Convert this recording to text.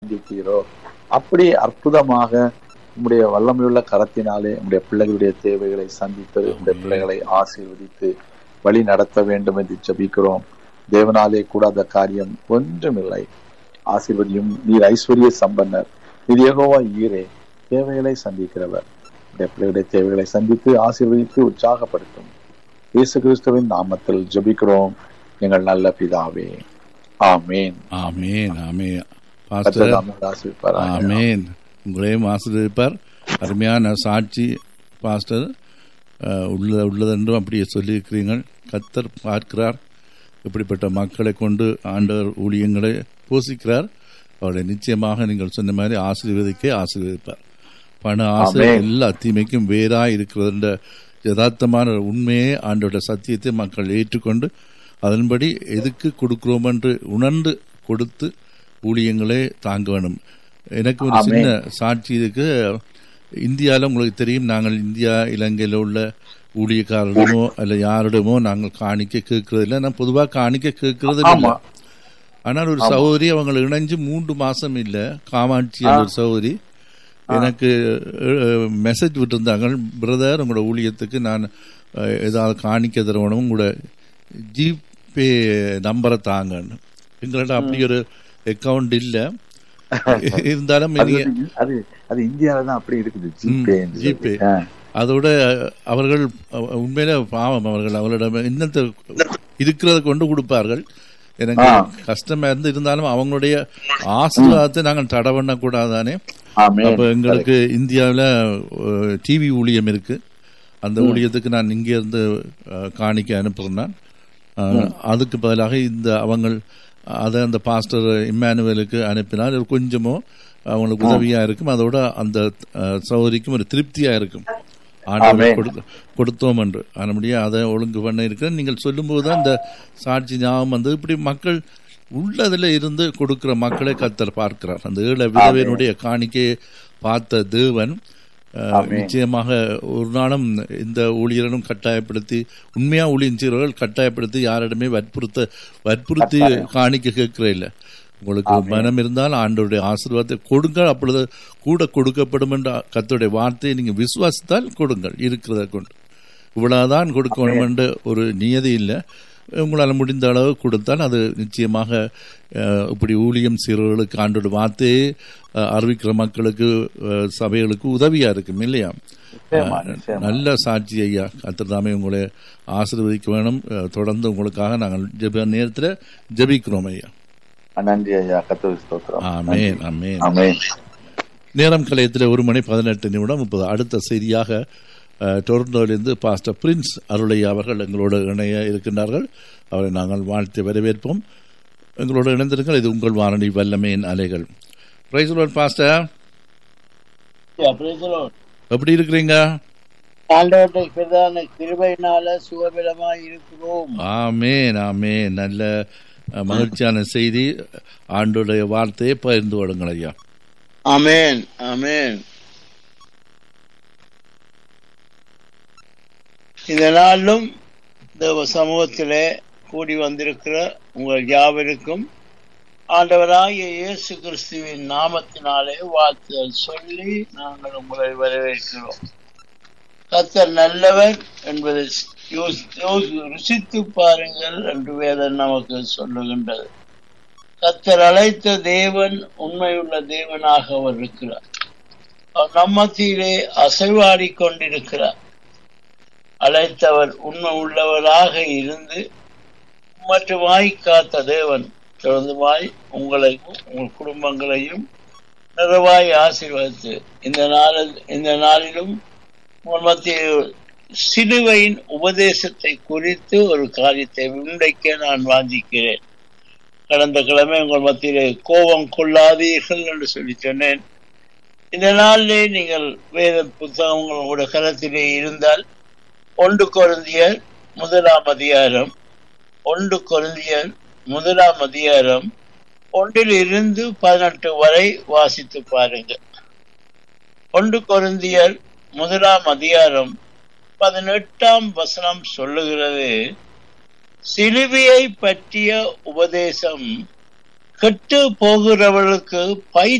சந்தித்தீரோ அப்படி அற்புதமாக உம்முடைய வல்லமையுள்ள கரத்தினாலே உம்முடைய பிள்ளைகளுடைய தேவைகளை சந்தித்து உம்முடைய பிள்ளைகளை ஆசீர்வதித்து வழி நடத்த வேண்டும் என்று ஜெபிக்கிறோம் தேவனாலே கூடாத காரியம் ஒன்றுமில்லை ஆசீர்வதியும் நீர் ஐஸ்வர்ய சம்பன்னர் நீர் யெகோவா ஈரே தேவைகளை சந்திக்கிறவர் உம்முடைய பிள்ளைகளுடைய தேவைகளை சந்தித்து ஆசீர்வதித்து உற்சாகப்படுத்தும் இயேசு கிறிஸ்துவின் நாமத்தில் ஜெபிக்கிறோம் எங்கள் நல்ல பிதாவே ஆமேன் ஆமேன் ஆமேன் கர்த்தர் பாஸ்டர் நம்மை ஆசீர்வதிப்பாராக. ஆமேன் உங்களையும் ஆசிரியப்பார் அருமையான சாட்சி பாஸ்டர் அஹ், உள்ள உள்ளதென்றும் அப்படியே சொல்லியிருக்கிறீர்கள் கத்தர் பார்க்கிறார் இப்படிப்பட்ட மக்களை கொண்டு ஆண்டவர் ஊழியங்களை போஷிக்கிறார் அவரை நிச்சயமாக நீங்கள் சொன்ன மாதிரி ஆசீர்வதிக்க ஆசீர்வதிப்பார் பண ஆசை ஆமென். எல்லா தீமைக்கும் வேறா இருக்கிறதுன்ற யதார்த்தமான உண்மையே ஆண்டோட சத்தியத்தை மக்கள் ஏற்றுக்கொண்டு அதன்படி எதுக்கு கொடுக்கிறோம் என்று உணர்ந்து கொடுத்து ஊழியங்களே தாங்க வேணும் எனக்கு ஒரு ஆமென். சின்ன சாட்சி இருக்கு இந்தியாவில் உங்களுக்கு தெரியும் நாங்கள் இந்தியா இலங்கையில் உள்ள ஊழியக்காரரிடமோ அல்ல யாரிடமோ நாங்கள் காணிக்க கேட்கறது இல்லை நான் பொதுவாக காணிக்க கேட்கறது இல்லை ஆமா. ஆனால் ஒரு சகோதரி அவங்க இணைஞ்சு மூன்று மாசம் இல்ல காமாட்சி என்ற ஒரு சகோதரி எனக்கு மெசேஜ் விட்டிருந்தாங்க பிரதர் உங்களோட ஊழியத்துக்கு நான் அஹ், ஏதாவது காணிக்க தருவணும் உங்களோட ஜிபே நம்பரை தாங்கன்னு எங்கள்ட்ட அப்படி ஒரு அக்கவுண்ட் இல்ல இருந்தாலும் அது நீங்க வந்து- அது அது இந்தியாவில தான் அப்படி இருக்குது ஜிபே என்று சொல்லி. ஜிபே. ஆ. அதோட அவர்கள் அஹ், உண்மையிலே பாவம் அவர்கள் அவர்களிடம் இன்னத்தை இருக்கிறத கொண்டு கொடுப்பார்கள் எனக்கு ஆ. கஷ்டமா இருந்து இருந்தாலும் அவங்களுடைய ஆசீர்வாதத்தை நாங்கள் தடை பண்ண கூடாதானே ஆமென். அப்ப எங்களுக்கு இந்தியாவில் டிவி ஊழியம் இருக்கு அந்த ஊழியத்துக்கு நான் இங்க இருந்து அஹ், காணிக்க அனுப்புறேன் அஹ், அதுக்கு பதிலாக இந்த அவங்க அதை அந்த பாஸ்டர் இம்மானுவேலுக்கு அனுப்பினால் ஒரு கொஞ்சமோ அவங்களுக்கு உதவியா இருக்கும் அதோட அந்த அஹ், சகோதரிக்கும் ஒரு திருப்தியா இருக்கும் ஆண்டவர் ஆமென். கொடுத்து- கொடுத்தோம் என்று அதனுடைய அதை ஒழுங்கு பண்ண இருக்கிறேன் நீங்கள் சொல்லும்போது தான் இந்த சாட்சி ஞாபகம் வந்து இப்படி மக்கள் உள்ளதுல இருந்து கொடுக்கிற மக்களை கத்தர் பார்க்கிறார் அந்த ஏழை விதவையினுடைய காணிக்கையை பார்த்த தேவன் அஹ், நிச்சயமாக ஒரு நாளும் இந்த ஊழியர்களும் கட்டாயப்படுத்தி உண்மையா ஊழியம் செய்கிறவர்கள் கட்டாயப்படுத்தி யாரிடமே வற்புறுத்த வற்புறுத்தி காணிக்க கேட்கிற இல்லை உங்களுக்கு மனம் இருந்தால் ஆண்டவருடைய ஆசீர்வாதத்தை கொடுங்கள் அப்பொழுது கூட கொடுக்கப்படும் என்ற கர்த்தருடைய வார்த்தையை நீங்க விசுவாசித்தால் கொடுங்கள் இருக்கிறத கொண்டு இவ்வளவுதான் கொடுக்க வேண்டும் என்ற ஒரு நியதி இல்லை உங்களால் முடிந்த அளவு கொடுத்தால் அது நிச்சயமாக அஹ், இப்படி ஊழியம் செய்கிறவர்களுக்கு ஆண்டோட வார்த்தையை அஹ், அறிவிக்கிற மக்களுக்கு அஹ், சபைகளுக்கு உதவியா இருக்கும் இல்லையா நிச்சயமா, நிச்சயமா. நல்ல சாட்சி ஐயா கத்திரதாமே உங்களை ஆசீர்வதிக்க வேணும் அஹ், தொடர்ந்து உங்களுக்காக நாங்கள் ஜெப நேரத்தில் ஜெபிக்கிறோம் ஐயா நன்றி ஐயா கத்தோலி ஸ்தோத்திரம் ஆமேன் ஆமேன் ஆமென். நேரம் கலையத்தில் ஒரு மணி பதினெட்டு நிமிடம் முப்பது அடுத்த செய்தியாக அஹ், டொரண்டோவிலிருந்து பாஸ்டர் பிரின்ஸ் அருளையா அவர்கள் எங்களோடு இணைய இருக்கின்றார்கள் அவரை நாங்கள் வாழ்த்து வரவேற்போம் எங்களோடு இணைந்திருங்கள் இது உங்கள் வானொலி வல்லமையின் அலைகள் praise pastor Yeah, praise the Lord. எப்படி இருக்கிறீங்க ஆண்டவருடைய பிரதான கிருபையினால சுகபலமாய் இருக்கிறோம் ஆமேன் ஆமேன் நல்ல அஹ், மகிழ்ச்சியான செய்தி ஆண்டுடைய வார்த்தையை பகிர்ந்து விடுங்கள் ஐயா ஆமென் ஆமென் இந்த நாளிலும் தேவ சமூகத்திலே கூடி வந்திருக்கிற உங்கள் யாவருக்கும் ஆண்டவராகிய இயேசு கிறிஸ்துவின் நாமத்தினாலே வாழ்த்துதல் சொல்லி நாங்கள் உங்களை வரவேற்கிறோம் கர்த்தர் நல்லவர் என்பதை யோசி- யோசி- ருசித்து பாருங்கள் என்று வேதம் நமக்கு சொல்லுகின்றது கர்த்தர் அழைத்த தேவன் உண்மையுள்ள தேவனாக அவர் இருக்கிறார் அவர் நம்மத்திலே அசைவாடி கொண்டிருக்கிறார் அழைத்தவர் உண்மை உள்ளவராக இருந்து மட்டுமாய் காத்த தேவன் தொடர்ந்துமாய் உங்களையும் உங்கள் குடும்பங்களையும் நிறைவாய் ஆசீர்வதித்து இந்த நாளில் இந்த நாளிலும் உங்கள் மத்தியில் சிலுவையின் உபதேசத்தை குறித்து ஒரு காரியத்தை முன்வைக்க நான் வாஞ்சிக்கிறேன் கடந்த கிழமை உங்கள் மத்தியிலே கோபம் கொள்ளாதீர்கள் என்று சொல்லி சொன்னேன் இந்த நாளிலே நீங்கள் வேத புத்தகம் உங்களோட கரத்திலே இருந்தால் ஒன்று கொருந்தியர் முதலாம் அதிகாரம் ஒன்று கொருந்தியர் முதலாம் அதிகாரம் ஒன்றில் இருந்து பதினெட்டு வரை வாசித்து பாருங்கள் ஒன்று கொருந்தியர் முதலாம் அதிகாரம் பதினெட்டாம் வசனம் சொல்லுகிறது சிலுவையை பற்றிய உபதேசம் கெட்டு போகிறவர்களுக்கு பை